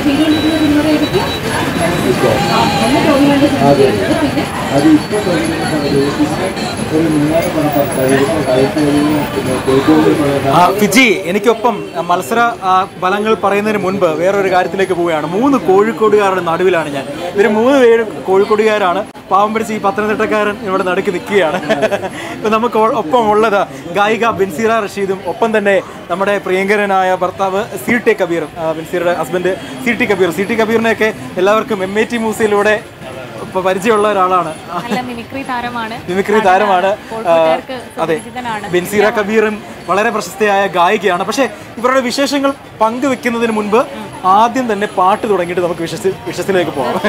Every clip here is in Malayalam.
ചെയ്തുകൊണ്ടിരിക്കുന്ന സിനിമയായിരിക്കും ഒന്ന് ടോവിനോന്റെ സിനിമ ചെയ്യുന്നത് പിന്നെ അത് ഇപ്പോൾ തുടങ്ങുന്ന സമയത്ത് പിന്നെ ഒരു മൂന്നാല് പണം കഴിയുമ്പോൾ കഴിക്കുന്നതിന് പിന്നെ കോഴിക്കോട് പറയുന്ന ആ, ഫിജി എനിക്കൊപ്പം ആ, മത്സര ആ, ഫലങ്ങൾ പറയുന്നതിന് മുൻപ് വേറൊരു കാര്യത്തിലേക്ക് പോവുകയാണ് മൂന്ന് കോഴിക്കോടുകാരുടെ നടുവിലാണ് ഞാൻ ഇവർ മൂന്ന് പേര് കോഴിക്കോടുകാരാണ് പാവം പിടിച്ച് ഈ പത്തനംതിട്ടക്കാരൻ ഇവിടെ നടുക്ക് നിൽക്കുകയാണ് ഇപ്പം നമുക്ക് ഒ- ഒപ്പം ഉള്ളത് ഗായിക ബിൻസീറ റഷീദും ഒപ്പം തന്നെ നമ്മുടെ പ്രിയങ്കരനായ ഭർത്താവ് സി ടി കബീറും ആ, ബിൻസീറയുടെ husband C T Kabir C T കബീറിനെയൊക്കെ എല്ലാവർക്കും എം എ ടി മൂസിയിലൂടെ ഇപ്പോൾ പരിചയമുള്ള ഒരാളാണ് നല്ല മിമിക്രി താരമാണ് മിമിക്രി താരമാണ് ആ, കോഴിക്കോട്ടുകാർക്ക് അതെ സുപരിചിതനാണ് ബെൻസീറ കബീറും വളരെ പ്രശസ്തയായ ഗായികയാണ് പക്ഷേ ഇവരുടെ വിശേഷങ്ങൾ പങ്കുവെക്കുന്നതിന് മുൻപ് ആദ്യം തന്നെ പാട്ട് തുടങ്ങിയിട്ട് നമുക്ക് വിശ്വസി വിശ്വസിലേക്ക് പോകാം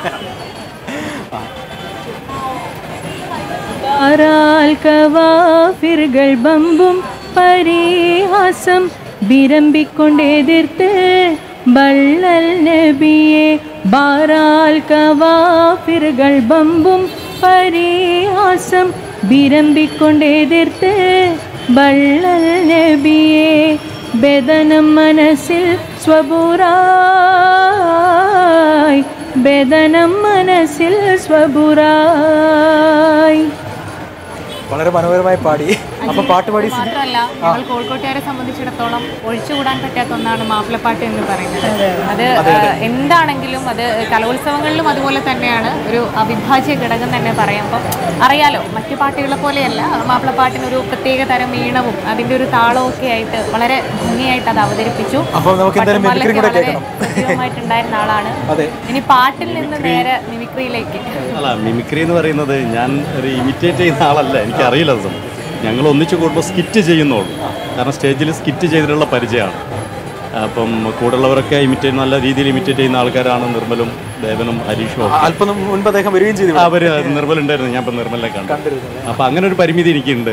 ആരാൽ കവാഫിറുകൾ ബമ്പും പരിഹാസം വിരമ്പിക്കൊണ്ടെതിർത്ത് ബള്ളൽ നബിയെ ബാരാൽ കവാഫിറുകൾ ബമ്പും പരിഹാസം വിരമ്പിക്കൊണ്ടെതിർത്ത് ബള്ളൽ നബിയെ ബദനം മനസ്സിൽ സ്വബുറായി ബദനം മനസ്സിൽ സ്വബുറായി വളരെ മനോഹരമായി പാടി അപ്പൊ പാട്ട് പാടി മാത്രമല്ല ഞങ്ങൾ കോഴിക്കോട്ടുകാരെ സംബന്ധിച്ചിടത്തോളം ഒഴിച്ചുകൂടാൻ പറ്റാത്ത ഒന്നാണ് മാപ്പിളപ്പാട്ട് എന്ന് പറയുന്നത് അത് ഏഹ്, എന്താണെങ്കിലും അത് കലോത്സവങ്ങളിലും അതുപോലെ തന്നെയാണ് ഒരു അവിഭാജ്യ ഘടകം തന്നെ പറയാം അപ്പം അറിയാലോ മറ്റു പാട്ടുകളെ പോലെയല്ല മാപ്പിളപ്പാട്ടിന് ഒരു പ്രത്യേക തരം ഈണവും അതിന്റെ ഒരു താളവും ഒക്കെ ആയിട്ട് വളരെ ഭംഗിയായിട്ട് അത് അവതരിപ്പിച്ചു അപ്പൊ നമുക്ക് എന്തായാലും മിമിക്രി കൂടെ വളരെ കേൾക്കണം സജീവമായിട്ടുണ്ടായിരുന്ന ആളാണ് അതെ ഇനി പാട്ടിൽ നിന്ന് നേരെ മിമിക്രിയിലേക്ക് അല്ല മിമിക്രി എന്ന് പറയുന്നത് ഞാൻ ഒരു ഇമിറ്റേറ്റ് ചെയ്യുന്ന ആളല്ല എനിക്കറിയില്ല അത് ഞങ്ങൾ ഒന്നിച്ച് കൂടുമ്പോൾ സ്കിറ്റ് ചെയ്യുന്നുള്ളൂ കാരണം സ്റ്റേജിൽ സ്കിറ്റ് ചെയ്തിട്ടുള്ള പരിചയമാണ് അപ്പം കൂടുള്ളവരൊക്കെ ഇമിറ്റേറ്റ് നല്ല രീതിയിൽ ഇമിറ്റേറ്റ് ചെയ്യുന്ന ആൾക്കാരാണ് നിർമ്മലും ദേവനും ഹരീഷും ഒക്കെ അല്പം മുൻപ് അദ്ദേഹം വരികയും ചെയ്തു അവർ നിർമ്മൽ ഉണ്ടായിരുന്നു ഞാൻ ഇപ്പം നിർമ്മലിനെ കണ്ടു അപ്പം അങ്ങനെ ഒരു പരിമിതി എനിക്കുണ്ട്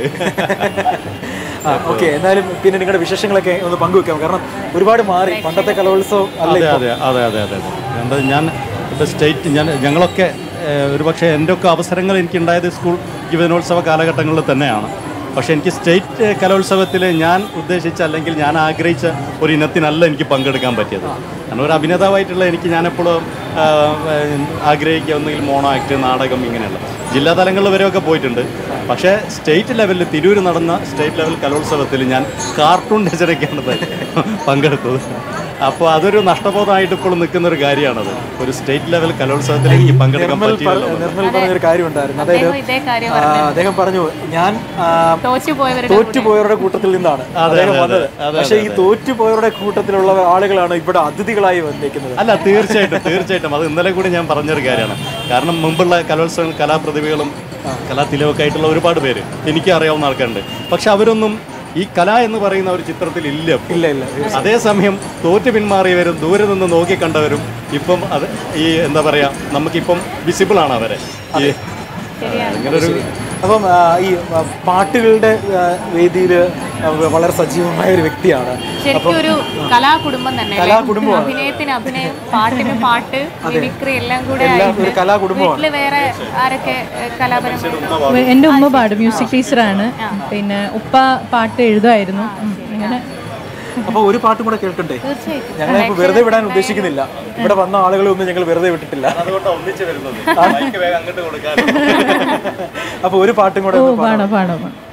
ഓക്കെ എന്നാലും പിന്നെ നിങ്ങളുടെ വിശേഷങ്ങളൊക്കെ ഒന്ന് പങ്കുവെക്കാം കാരണം ഒരുപാട് മാറി പണ്ടത്തെ കലോത്സവം അല്ല അതെ അതെ അതെ അതെ അതെ അതെ എന്താ ഞാൻ ഇപ്പോൾ സ്റ്റേറ്റ് ഞാൻ ഞങ്ങളൊക്കെ ഏഹ്, ഒരുപക്ഷെ എൻ്റെ ഒക്കെ അവസരങ്ങൾ എനിക്കുണ്ടായത് സ്കൂൾ യുവജനോത്സവ കാലഘട്ടങ്ങളിൽ തന്നെയാണ് പക്ഷേ എനിക്ക് സ്റ്റേറ്റ് കലോത്സവത്തിൽ ഞാൻ ഉദ്ദേശിച്ച അല്ലെങ്കിൽ ഞാൻ ആഗ്രഹിച്ച ഒരു ഇനത്തിനല്ല എനിക്ക് പങ്കെടുക്കാൻ പറ്റിയത് കാരണം ഒരു അഭിനേതാവായിട്ടുള്ള എനിക്ക് ഞാനെപ്പോഴും ആഗ്രഹിക്കുക ഒന്നുകിൽ മോണോ ആക്ട് നാടകം ഇങ്ങനെയുള്ള ജില്ലാ തലങ്ങളിൽ വരെയൊക്കെ പോയിട്ടുണ്ട് പക്ഷേ സ്റ്റേറ്റ് ലെവലിൽ തിരൂർ നടന്ന സ്റ്റേറ്റ് ലെവൽ കലോത്സവത്തിൽ ഞാൻ കാർട്ടൂൺ രചനയ്ക്കാണ് പങ്കെടുത്തത് അപ്പോൾ അതൊരു നഷ്ടബോധമായിട്ട് ഇപ്പോൾ നിൽക്കുന്ന ഒരു കാര്യമാണത് ഒരു സ്റ്റേറ്റ് ലെവൽ കലോത്സവത്തിൽ എനിക്ക് പങ്കെടുക്കാൻ നിർമ്മൽ പറ- പറ്റിയില്ല നിർമ്മൽ പറഞ്ഞൊരു കാര്യമുണ്ടായിരുന്നു അതായത് അദ്ദേഹം ഇതേ കാര്യം ആ, അദ്ദേഹം പറഞ്ഞു ഞാൻ ആ, തോറ്റുപോയവരുടെ തോറ്റുപോയവരുടെ കൂട്ടത്തിൽ നിന്നാണ് അദ്ദേഹം വന്നത് പക്ഷേ ഈ തോറ്റുപോയവരുടെ കൂട്ടത്തിലുള്ള ആളുകളാണ് ഇവിടെ അതിഥികളായി വന്നിരിക്കുന്നത് അല്ല തീർച്ചയായിട്ടും തീർച്ചയായിട്ടും അത് ഇന്നലെ കൂടി ഞാൻ പറഞ്ഞൊരു കാര്യമാണ് കാരണം മുമ്പുള്ള കലോത്സവങ്ങൾ കലാപ്രതിഭകളും കലാതിലവൊക്കെ ആയിട്ടുള്ള ഒരുപാട് പേര് എനിക്ക് അറിയാവുന്ന ആൾക്കാരുണ്ട് പക്ഷെ അവരൊന്നും ഈ കല എന്ന് പറയുന്ന ഒരു ചിത്രത്തിൽ ഇല്ല ഇല്ല ഇല്ല അതേസമയം തോറ്റു പിന്മാറിയവരും ദൂരെ നിന്ന് നോക്കി കണ്ടവരും ഇപ്പം അത് ഈ എന്താ പറയാ നമുക്കിപ്പം വിസിബിൾ ആണ് അവരെ ഈ അങ്ങനെ ഒരു അപ്പം ആ, ഈ ആ, പാട്ടുകളുടെ വേദിയിൽ വളരെ സജീവമായ ഒരു വ്യക്തിയാണ് ശരിക്കും ഒരു കലാകുടുംബം തന്നെ അല്ലേ? കലാകുടുംബമാണ്. അഭിനയത്തിന് അഭിനയം പാട്ടിന് പാട്ട് മിമിക്രി എല്ലാം കൂടെ എല്ലാം ആയിട്ട് ഒരു കലാകുടുംബമാണ് വീട്ടില് വേറെ ആരൊക്കെ ഏഹ്, കലാപരമായിട്ട് എൻ്റെ ഉമ്മ പാടും മ്യൂസിക് ടീച്ചറാണ് പിന്നെ ഉപ്പ പാട്ട് എഴുതുമായിരുന്നു ഉം, അങ്ങനെ അപ്പൊ ഒരു പാട്ടും കൂടെ കേൾക്കണ്ടേ തീർച്ചയായിട്ടും ഞങ്ങളെ ഇപ്പൊ വെറുതെ വിടാൻ ഉദ്ദേശിക്കുന്നില്ല ഇവിടെ വന്ന ആളുകളെ ഒന്നും ഞങ്ങൾ വെറുതെ വിട്ടിട്ടില്ല അതുകൊണ്ടാണ് ഒന്നിച്ച് വരുന്നത് മൈക്ക് വേഗം അങ്ങോട്ട് കൊടുക്കാൻ അപ്പൊ ഒരു പാട്ടും കൂടെ ഓ ഒന്ന് പാടാം. പാടാം പാടാം പാടാം.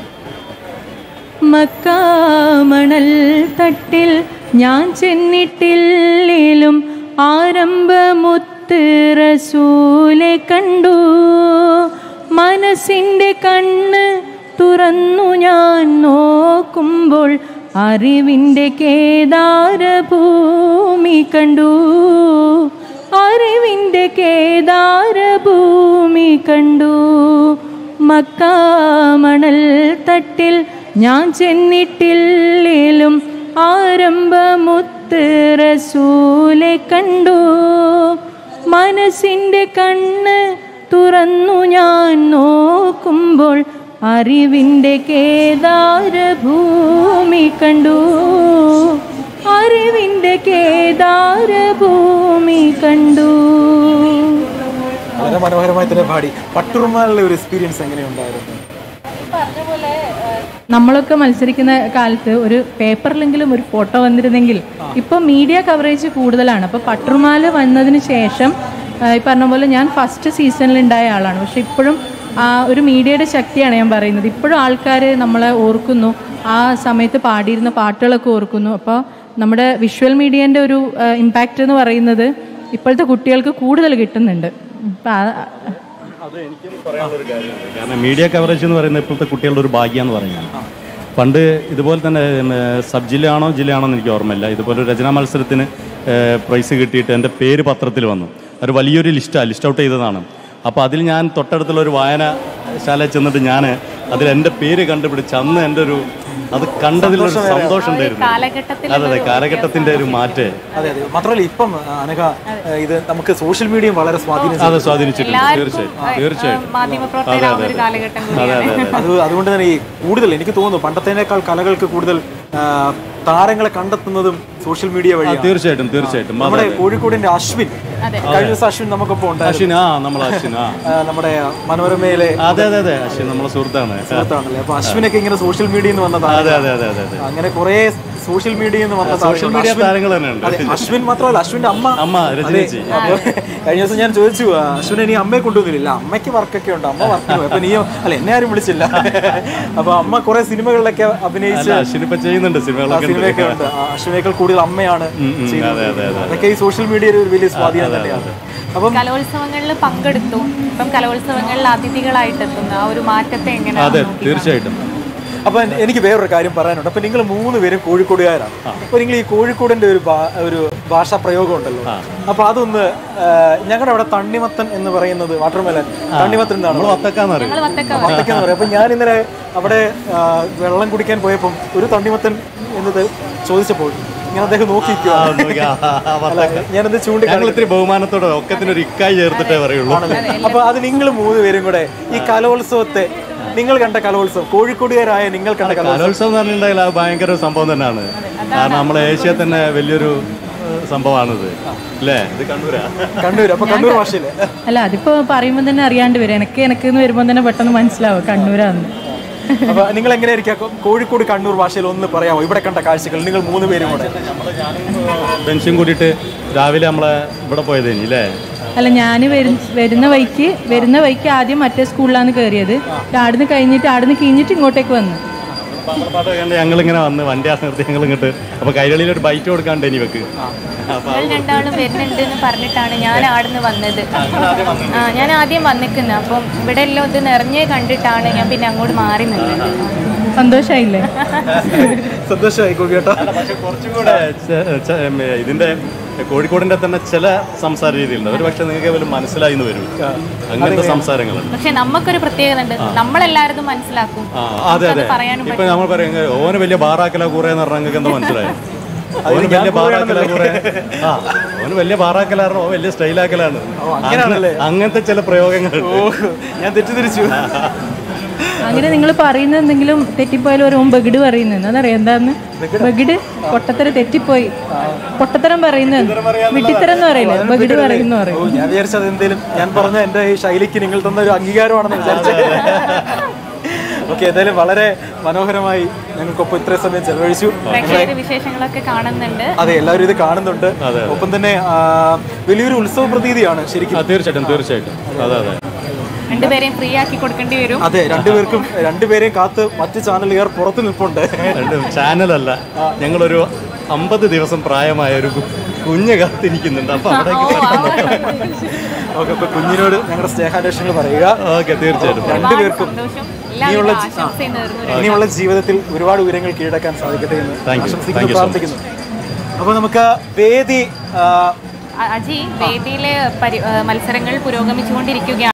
മക്കാമണൽ തട്ടിൽ ഞാൻ ചെന്നിട്ടില്ലേലും ആരംഭമുത്ത് റസൂലെ കണ്ടു മനസ്സിൻ്റെ കണ്ണ് തുറന്നു ഞാൻ നോക്കുമ്പോൾ അറിവിൻ്റെ കേദാരഭൂമി കണ്ടു അറിവിൻ്റെ കേദാരഭൂമി കണ്ടു മക്കാമണൽ തട്ടിൽ ഞാൻ ചെന്നിട്ടില്ലേലും ആരംഭമുത്ത് റസൂലെ കണ്ടു മനസ്സിൻ്റെ കണ്ണ് തുറന്നു ഞാൻ നോക്കുമ്പോൾ അറിവിൻ്റെ കേദാരഭൂമി കണ്ടു അറിവിൻ്റെ കേദാരഭൂമി കണ്ടു വളരെ മനോഹരമായി തന്നെ പാടി പട്ടുറുമാലുള്ള ഒരു എക്സ്പീരിയൻസ് എങ്ങനെയുണ്ടായിരുന്നു നമ്മളൊക്കെ മത്സരിക്കുന്ന കാലത്ത് ഒരു പേപ്പറിലെങ്കിലും ഒരു ഫോട്ടോ വന്നിരുന്നെങ്കിൽ ഇപ്പം മീഡിയ കവറേജ് കൂടുതലാണ് അപ്പോൾ പട്ടുമാല വന്നതിന് ശേഷം ആ, ഈ പറഞ്ഞ പോലെ ഞാൻ ഫസ്റ്റ് സീസണിൽ ഉണ്ടായ ആളാണ് പക്ഷെ ഇപ്പോഴും ആ ഒരു മീഡിയയുടെ ശക്തിയാണ് ഞാൻ പറയുന്നത് ഇപ്പോഴും ആൾക്കാർ നമ്മളെ ഓർക്കുന്നു ആ സമയത്ത് പാടിയിരുന്ന പാട്ടുകളൊക്കെ ഓർക്കുന്നു അപ്പോൾ നമ്മുടെ വിഷ്വൽ മീഡിയേൻ്റെ ഒരു ഇമ്പാക്റ്റ് എന്ന് പറയുന്നത് ഇപ്പോഴത്തെ കുട്ടികൾക്ക് കൂടുതൽ കിട്ടുന്നുണ്ട് അപ്പം ആ- അത് എനിക്കും പറയാനുള്ളൊരു കാര്യമുണ്ട് കാരണം മീഡിയ കവറേജ് എന്ന് പറയുന്നത് ഇപ്പോഴത്തെ കുട്ടികളുടെ ഒരു ഭാഗ്യമെന്ന് പറയുന്നത് പണ്ട് ഇതുപോലെ തന്നെ ഉം, സബ് ജില്ലയാണോ ജില്ലയാണോ എന്ന് എനിക്ക് ഓർമ്മയില്ല ഇതുപോലെ ഒരു രചനാ മത്സരത്തിന് ഏഹ്, പ്രൈസ് കിട്ടിയിട്ട് എൻ്റെ പേര് പത്രത്തിൽ വന്നു ഒരു വലിയൊരു ലിസ്റ്റാണ് ലിസ്റ്റ് ഔട്ട് ചെയ്തതാണ് അപ്പോൾ അതിൽ ഞാൻ തൊട്ടടുത്തുള്ള ഒരു വായനശാല ചെന്നിട്ട് ഞാൻ അതിൽ എൻ്റെ പേര് കണ്ടുപിടിച്ച് അന്ന് എൻ്റെ ഒരു അത് കണ്ടതിലൊരു സന്തോഷം ഉണ്ടായിരുന്നു കാലഘട്ടത്തിൽ അതെ അതെ കാലഘട്ടത്തിൻ്റെ ഒരു മാറ്റേ അതെ അതെ മാത്രമല്ല ഇപ്പം ആ, അനഘ ആ, ഇത് നമുക്ക് സോഷ്യൽ മീഡിയയും വളരെ സ്വാധീനം അത് സ്വാധീനിച്ചിട്ടുണ്ട് എല്ലാവർക്കും തീർച്ചയായും തീർച്ചയായും മാധ്യമപ്രവർത്തകരാകുന്ന ഒരു കാലഘട്ടം കൂടിയാണ് അത് അതുകൊണ്ട് തന്നെ ഈ കൂടുതൽ എനിക്ക് തോന്നുന്നു പണ്ടത്തേനേക്കാൾ കലകൾക്ക് കൂടുതൽ ആ, താരങ്ങളെ കണ്ടെത്തുന്നതും സോഷ്യൽ മീഡിയ വഴിയാണ് തീർച്ചയായിട്ടും തീർച്ചയായിട്ടും അതെ നമ്മുടെ കോഴിക്കോടിന്റെ അശ്വിൻ കഴിഞ്ഞ ദിവസം അശ്വിൻ നമുക്കൊപ്പം ഉണ്ടായിരുന്നു അശ്വിൻ ആ നമ്മളെ അശ്വിൻ ആ ആ, നമ്മുടെ മനോരമയിലെ അതെ അതെ അതെ അശ്വിൻ നമ്മളെ സുഹൃത്താണ് സുഹൃത്താണല്ലേ അപ്പൊ അശ്വിനൊക്കെ ഇങ്ങനെ സോഷ്യൽ മീഡിയയിൽ നിന്ന് വന്നതാണ് അതെ അതെ അതെ അതെ അതെ അങ്ങനെ കുറെ സോഷ്യൽ മീഡിയയിൽ നിന്ന് വന്ന സോഷ്യൽ മീഡിയ താരങ്ങളുണ്ട്. താരങ്ങൾ തന്നെ ഉണ്ട് അതെ, അശ്വിൻ മാത്രമല്ല അശ്വിന്റെ അമ്മ അമ്മ രചനേച്ചി അപ്പൊ കഴിഞ്ഞ ദിവസം ഞാൻ ചോദിച്ചു ആ, അശ്വിനെ നീ അമ്മയെ കൊണ്ടുവന്നില്ല അമ്മയ്ക്ക് വർക്കൊക്കെ ഉണ്ട് അമ്മ വർക്ക് അപ്പൊ നീയോ അല്ല എന്നെ ആരും വിളിച്ചില്ല അപ്പൊ അമ്മ കുറെ സിനിമകളിലൊക്കെ അഭിനയിച്ച് അല്ല അശ്വിൻ ഇപ്പൊ ചെയ്യുന്നുണ്ട് ആ സിനിമകളൊക്കെ ഉണ്ട്. സിനിമയൊക്കെ ഉണ്ട് ആ, അശ്വിനേക്കാൾ കൂടുതൽ അമ്മയാണ് ഉം, ചെയ്യുന്നത്. അതെ, അതെ, അതെ. അതൊക്കെ ഈ സോഷ്യൽ മീഡിയയുടെ ഒരു വലിയ സ്വാധീനം തന്നെയാണ് അപ്പം കലോത്സവങ്ങളിൽ പങ്കെടുത്തു ഇപ്പം കലോത്സവങ്ങളിൽ അതിഥികളായിട്ട് എത്തുന്ന ആ ഒരു മാറ്റത്തെ അതെ എങ്ങനെയാണ് തീർച്ചയായിട്ടും അപ്പൊ എൻ- എനിക്ക് വേറൊരു കാര്യം പറയാനുണ്ട് അപ്പൊ നിങ്ങൾ മൂന്ന് പേരും കോഴിക്കോടുകാരാണ് അപ്പൊ നിങ്ങൾ ഈ കോഴിക്കോടിന്റെ ഒരു ഭാ- ഒരു ഭാഷാ പ്രയോഗം ഉണ്ടല്ലോ അപ്പൊ അതൊന്ന് ആ, ഞങ്ങളുടെ അവിടെ തണ്ണിമത്തൻ എന്ന് പറയുന്നത് വാട്ടർമെലൻ തണ്ണിമത്തൻ എന്നാണ് നമ്മൾ വത്തക്കാന്ന് അറിയും ഞങ്ങൾ വത്തക്ക വത്തക്ക എന്ന് പറയും അപ്പൊ ഞാൻ ഇന്നലെ അവിടെ ആ, വെള്ളം കുടിക്കാൻ പോയപ്പം ഒരു തണ്ണിമത്തൻ എന്നത് ചോദിച്ചപ്പോൾ ഞാൻ അദ്ദേഹം നോക്കിയിരിക്കുക ഞാനത് ചൂണ്ടി ഞങ്ങൾ ഇത്തിരി ബഹുമാനത്തോടെ ഒക്കത്തിനൊരു ഇക്കായി ചേർത്തിട്ടേ പറയുള്ളൂ അപ്പൊ അത് നിങ്ങൾ മൂന്ന് പേരും കൂടെ ഈ കലോത്സവത്തെ നിങ്ങൾ കണ്ട കലോത്സവം കോഴിക്കോടുകാരായ നിങ്ങൾ കണ്ട കലോത്സവം കലോത്സവം എന്ന് പറഞ്ഞിട്ടുണ്ടെങ്കിൽ അത് ഭയങ്കര ഒരു സംഭവം തന്നെയാണ് കാരണം നമ്മളെ ഏഷ്യ തന്നെ വലിയൊരു ഏഹ്, സംഭവമാണിത് അല്ലേ ഇത് കണ്ണൂരാ കണ്ണൂർ അപ്പൊ കണ്ണൂർ ഭാഷയില് അല്ല അതിപ്പോൾ പറയുമ്പോൾ തന്നെ അറിയാണ്ട് വരും എനിക്ക് എനിക്ക് എന്ന് വരുമ്പോൾ തന്നെ പെട്ടെന്ന് മനസ്സിലാവും കണ്ണൂരാന്ന് അപ്പൊ നിങ്ങൾ എങ്ങനെയായിരിക്കും കോ- കോഴിക്കോട് കണ്ണൂർ ഭാഷയിൽ ഒന്ന് പറയാമോ ഇവിടെ കണ്ട കാഴ്ചകൾ നിങ്ങൾ മൂന്ന് പേരും കൂടെ ബെൻസും കൂടിയിട്ട് രാവിലെ നമ്മളെ ഇവിടെ പോയതേനി അല്ലേ അല്ല ഞാൻ വരുന്ന വഴിക്ക് വരുന്ന വഴിക്ക് ആദ്യം മറ്റേ സ്കൂളിലാണ് കയറിയത് ആടുന്ന് കഴിഞ്ഞിട്ട് ആടുന്ന് കിഞ്ഞിട്ട് ഇങ്ങോട്ടേക്ക് വന്നു പാട്ടൊക്കെ കണ്ട് ഞങ്ങളിങ്ങനെ വന്ന് വണ്ടി ആ നിർത്തി ഞങ്ങൾ ഇങ്ങോട്ട് അപ്പൊ കൈരളിയിൽ ഒരു ബൈറ്റ് കൊടുക്കാണ്ട് ഇനി വെക്ക് അപ്പൊ നിങ്ങൾ രണ്ടാളും വരുന്നുണ്ട് എന്ന് പറഞ്ഞിട്ടാണ് ഞാൻ ആടുന്ന് വന്നത് ആ ഞാൻ ആദ്യം വന്നിക്കുന്നത് അപ്പം ഇവിടെ എല്ലാം ഇത് നിറഞ്ഞ് കണ്ടിട്ടാണ് ഞാൻ പിന്നെ അങ്ങോട്ട് മാറി നിന്നത് സന്തോഷമായില്ലേ സന്തോഷമായി കേട്ടോ പക്ഷെ കുറച്ചും കൂടെ ചെ- ചെ- ഉം, ഇതിന്റെ കോഴിക്കോടിന്റെ തന്നെ ചില സംസാര രീതിയുണ്ട് ഒരു പക്ഷെ നിങ്ങൾക്ക് പോലും മനസ്സിലായി എന്ന് വരും അങ്ങനത്തെ സംസാരങ്ങളുണ്ട് പക്ഷെ നമുക്കൊരു പ്രത്യേകത ഉണ്ട് നമ്മളെല്ലാവരും മനസ്സിലാക്കും ആ അതെ അതെ അത് പറയാനും ഇപ്പൊ നമ്മൾ പറയും ഓന് വലിയ ബാറാക്കല കൂറ എന്ന് പറഞ്ഞാൽ നിങ്ങൾക്ക് എന്താ മനസ്സിലായി ഓന് വലിയ ബാറാക്കല കൂറ ആ ഓന് വലിയ ബാറാക്കല ഓ വലിയ സ്റ്റൈലാക്കലാണ് അങ്ങനെയാണല്ലേ? അങ്ങനത്തെ ചില പ്രയോഗങ്ങളുണ്ട് ഓ ഞാൻ തെറ്റിദ്ധരിച്ചു അങ്ങനെ നിങ്ങൾ പറയുന്ന എന്തെങ്കിലും തെറ്റിപ്പോയാലും ഒരു ഓൻ ബഗിഡ് പറയുന്നത് അതറിയാം എന്താന്ന് ബഗിഡ് പൊട്ടത്തരം തെറ്റിപ്പോയി പൊട്ടത്തരം പറയുന്നത് വിട്ടിത്തരം എന്ന് പറയില്ലേ ബഗിഡ് പറയുന്നു ഓ പറയും ഞാൻ വിചാരിച്ചത് എന്തേലും ഞാൻ പറഞ്ഞ എന്റെ ഈ ശൈലിക്ക് നിങ്ങൾ തന്ന ഒരു അംഗീകാരമാണെന്ന് വിചാരിച്ചത് ഓക്കെ എന്തായാലും വളരെ മനോഹരമായി ഞങ്ങൾക്കൊപ്പം ഇത്രയും സമയം ചെലവഴിച്ചു പ്രേക്ഷകരുടെ വിശേഷങ്ങളൊക്കെ കാണുന്നുണ്ട് അതെ എല്ലാവരും ഇത് കാണുന്നുണ്ട് ഒപ്പം തന്നെ ആ, വലിയൊരു ഉത്സവ പ്രതീതിയാണ് ശരിക്കും ആ തീർച്ചയായിട്ടും തീർച്ചയായിട്ടും അതെ അതെ രണ്ടുപേരെയും ഫ്രീ ആക്കി കൊടുക്കേണ്ടി വരും അതെ രണ്ടുപേർക്കും രണ്ടുപേരെയും കാത്ത് മറ്റ് ചാനലുകാർ പുറത്ത് നിൽപ്പുണ്ട് രണ്ട് ചാനലല്ല ഞങ്ങളൊരു അമ്പത് ദിവസം പ്രായമായ ഒരു കു- കുഞ്ഞ് കാത്തിരിക്കുന്നുണ്ട് അപ്പൊ അവിടേക്ക് ഓക്കെ അപ്പൊ കുഞ്ഞിനോട് ഞങ്ങളുടെ സ്നേഹാന്വേഷണങ്ങൾ പറയുക ഓക്കെ തീർച്ചയായിട്ടും രണ്ടുപേർക്കും സന്തോഷം ഇനിയുള്ള എല്ലാവരും ആശംസയും നേർന്നു ഇനിയുള്ള ജീവിതത്തിൽ ഒരുപാട് ഉയരങ്ങൾ കീഴടക്കാൻ സാധിക്കട്ടെ എന്ന് Thank you. ആശംസിക്കുന്നു Thank you so much. പ്രാർത്ഥിക്കുന്നു അപ്പോൾ നമുക്ക് വേദി ആ, അ- അജി വേദിയിലെ പരി- ഏ, മത്സരങ്ങൾ പുരോഗമിച്ചുകൊണ്ടിരിക്കുകയാണ്